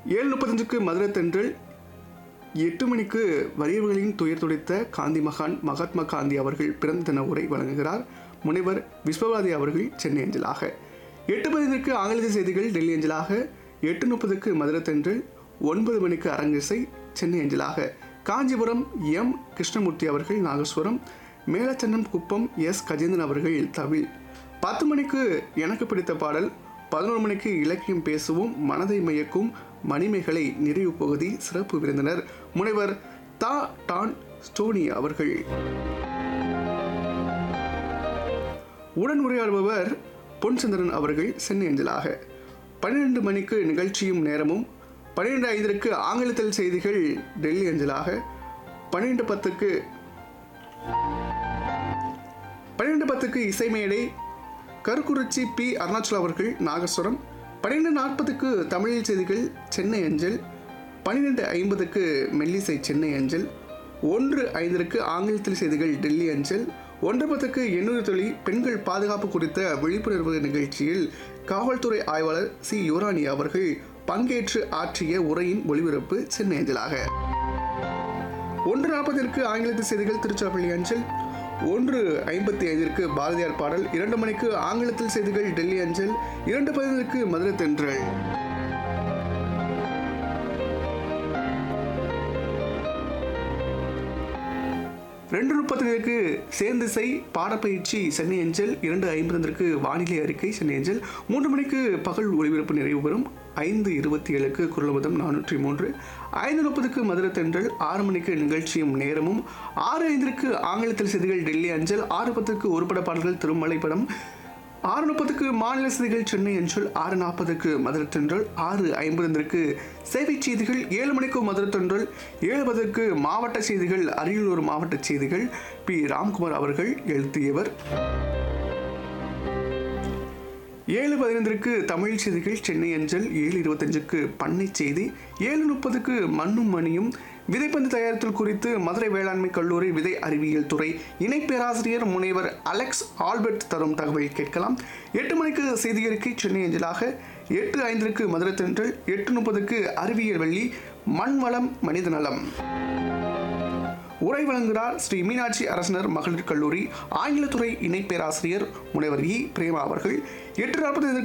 ஏழு முப்பத்தஞ்சுக்கு மதுரை தென்றல் எட்டு மணிக்கு வறியவர்களின் துயர் துடைத்த காந்தி மகான் மகாத்மா காந்தி அவர்கள் பிறந்த தின உரை வழங்குகிறார் முனைவர் விஸ்வவாதி அவர்கள் சென்னை அஞ்சலாக எட்டு பதினருக்கு ஆங்கில செய்திகள் டெல்லி அஞ்சலாக எட்டு முப்பதுக்கு மதுரை தென்றல் ஒன்பது மணிக்கு அரங்கிசை சென்னை அஞ்சலாக காஞ்சிபுரம் எம் கிருஷ்ணமூர்த்தி அவர்கள் நாகஸ்வரம் மேலச்சன்னம் குப்பம் எஸ் கஜேந்திரன் அவர்கள் தவில் பத்து மணிக்கு எனக்கு பிடித்த பாடல் பதினோரு மணிக்கு இலக்கியம் பேசுவோம் மனதை மயக்கும் மணிமேகலை நிறைவு பகுதி சிறப்பு விருந்தினர் முனைவர் தா டான் ஸ்டோனி அவர்கள் உடன் உரையாடுபவர் பொன்சந்திரன் அவர்கள் சென்னை அஞ்சலாக பன்னிரெண்டு மணிக்கு நிகழ்ச்சியும் நேரமும் பன்னிரெண்டு ஐந்திற்கு ஆங்கிலத்தில் செய்திகள் டெல்லி அஞ்சலாக பன்னிரெண்டு பத்துக்கு பன்னிரெண்டு பத்துக்கு இசை மேடை கருக்குறிச்சி பி அருணாச்சல் அவர்கள் நாகஸ்வரம் பன்னிரெண்டு நாற்பதுக்கு தமிழில் செய்திகள் சென்னை அஞ்சல் பன்னிரெண்டு ஐம்பதுக்கு மெல்லிசை சென்னை அஞ்சல் ஒன்று ஐந்திற்கு ஆங்கிலத்தில் செய்திகள் டெல்லி அஞ்சல் ஒன்று பத்துக்கு எண்ணூறு தொழில் பெண்கள் பாதுகாப்பு குறித்த விழிப்புணர்வு நிகழ்ச்சியில் காவல்துறை ஆய்வாளர் சி யுவராணி அவர்கள் பங்கேற்று ஆற்றிய உரையின் ஒளிபரப்பு சென்னை அஞ்சலாக ஒன்று நாற்பதிற்கு ஆங்கிலத்து செய்திகள் திருச்சிராப்பள்ளி அஞ்சல் ஒன்று ஐம்பத்தி ஐந்திற்கு பாரதியார் பாடல் இரண்டு மணிக்கு ஆங்கிலத்தில் செய்திகள் டெல்லி அஞ்சல் இரண்டு பதினருக்கு மதுரை தென்றல் ரெண்டு முப்பத்தினருக்கு சேர்ந்திசை பாடப்பயிற்சி சென்னை அஞ்சல் இரண்டு ஐம்பதற்கு வானிலை அறிக்கை சென்னை அஞ்சல் மூன்று மணிக்கு பகல் ஒளிபரப்பு நிறைவு பெறும் ஐந்து இருபத்தி ஏழுக்கு குரலபதம் நானூற்றி மூன்று ஐந்து முப்பதுக்கு மதுரை தென்றல் ஆறு மணிக்கு நிகழ்ச்சியும் நேரமும் ஆறு ஐந்திற்கு ஆங்கிலத்தில் செய்திகள் டெல்லி அஞ்சல் ஆறு பத்துக்கு ஒருபட பாடல்கள் திருமலை படம் ஆறு முப்பதுக்கு மாநில செய்திகள் சென்னை அஞ்சல் ஆறு நாற்பதுக்கு மதுரை தென்றல் ஆறு ஐம்பதற்கு சேவை செய்திகள் ஏழு மணிக்கு மதுரை தென்றல் ஏழு பதற்கு மாவட்ட செய்திகள் அரியலூர் மாவட்ட செய்திகள் பி ராம்குமார் அவர்கள் எழுதியவர் ஏழு பதினைந்திற்கு தமிழ் செய்திகள் சென்னை அஞ்சல் ஏழு இருபத்தஞ்சுக்கு பண்ணை செய்தி ஏழு முப்பதுக்கு மண்ணும் மணியும் விதைப்பந்து தயாரித்தல் குறித்து மதுரை வேளாண்மை கல்லூரி விதை அறிவியல் துறை இணை பேராசிரியர் முனைவர் அலெக்ஸ் ஆல்பர்ட் தரும் தகவல் கேட்கலாம் எட்டு மணிக்கு செய்தி அறிக்கை சென்னை அஞ்சலாக எட்டு ஐந்திற்கு மதுரை தென்றல் எட்டு முப்பதுக்கு அறிவியல் வெள்ளி மண் வளம் மனித நலம் உரை வழங்குகிறார் ஸ்ரீ மீனாட்சி அரசனர் மகளிர் கல்லூரி ஆங்கிலத்துறை இணை பேராசிரியர் முனைவர் இ பிரேமா அவர்கள் எட்டு நாற்பது